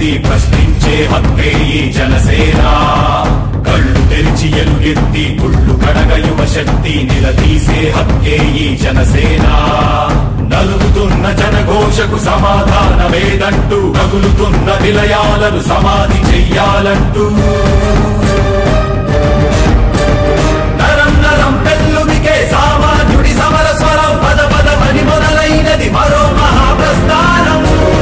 ఎత్తి ప్రశ్నించే హక్కే ఈ జనసేన కళ్ళు తెరిచి ఎలుగెత్తి కుళ్ళు కడగ యువ శక్తి నిలదీసే హక్కే ఈ జనసేన నలుగుతున్న జనఘోషకు సమాధానమేదంటూ తగులుతున్న విలయాలను సమాధి చెయ్యాలంటూ నరం నరం పెల్లుమికే సామాన్యుడి సమర స్వరం పద పదమని మొదలైనది మరో మహాప్రస్థానం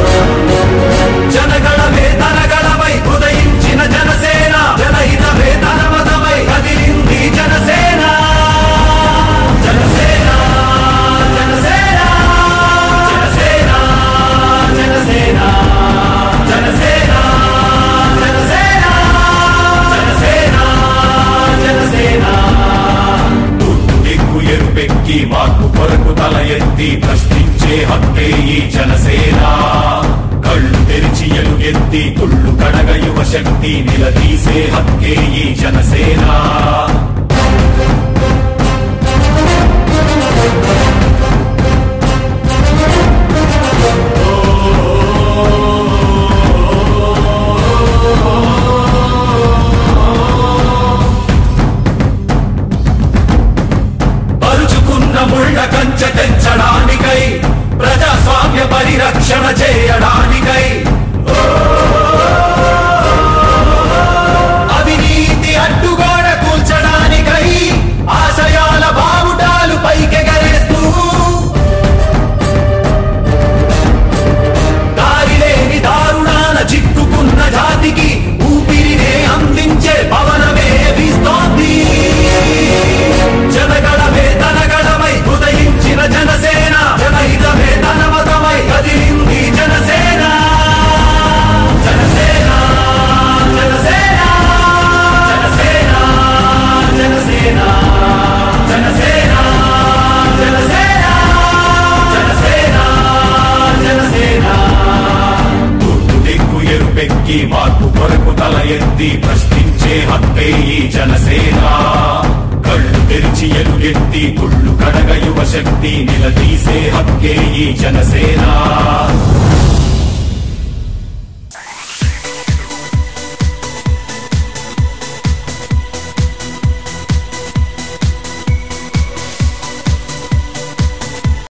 జనగణమే తనగణమై ఉదయించిన జనసేన జనహితమే తన మతమై కదిలింది జనసేన జనసేన జనసేన జనసేన జనసేన జనసేన జనసేన జనసేన జనసేన తూర్పు దిక్కు ఎరుపెక్కి మార్పు కొరకు తల ఎత్తి ప్రశ్నించే హక్కే ఈ జనసేన కళ్ళు తెరిచి ఎలుగెత్తి కుళ్ళు కడగ యువ శక్తి నిలదీసే హక్కే ఈ జనసేన పరుచుకున్న ముళ్ళ కంచె తెంచడానికై ప్రజాస్వామ్య పరిరక్షణ చేయడానికై అవినీతి అడ్డుగోడ కూల్చడానికై ఆశయాల బావుటాలు పైకెగరేస్తూ దారిలేని దారుణాల చిక్కుకున్న జాతికి ఊపిరినే అందించే పవనమే వీస్తోంది జనగణమే తనగణమై ఉదయించిన జనసేన జనహితమే తన మతమై కదిలింది జనసేన జనసేన జనసేన జనసేన జనసేన జనసేన జనసేన జనసేన జనసేన తూర్పు దిక్కు ఎరుపెక్కి మార్పు కొరకు తల ఎత్తి ప్రశ్నించే హక్కే ఈ జనసేన కళ్ళు తెరిచి ఎలుగెత్తి కుళ్ళు కడగ యువ శక్తి నిలదీసే హక్కే ఈ జనసేన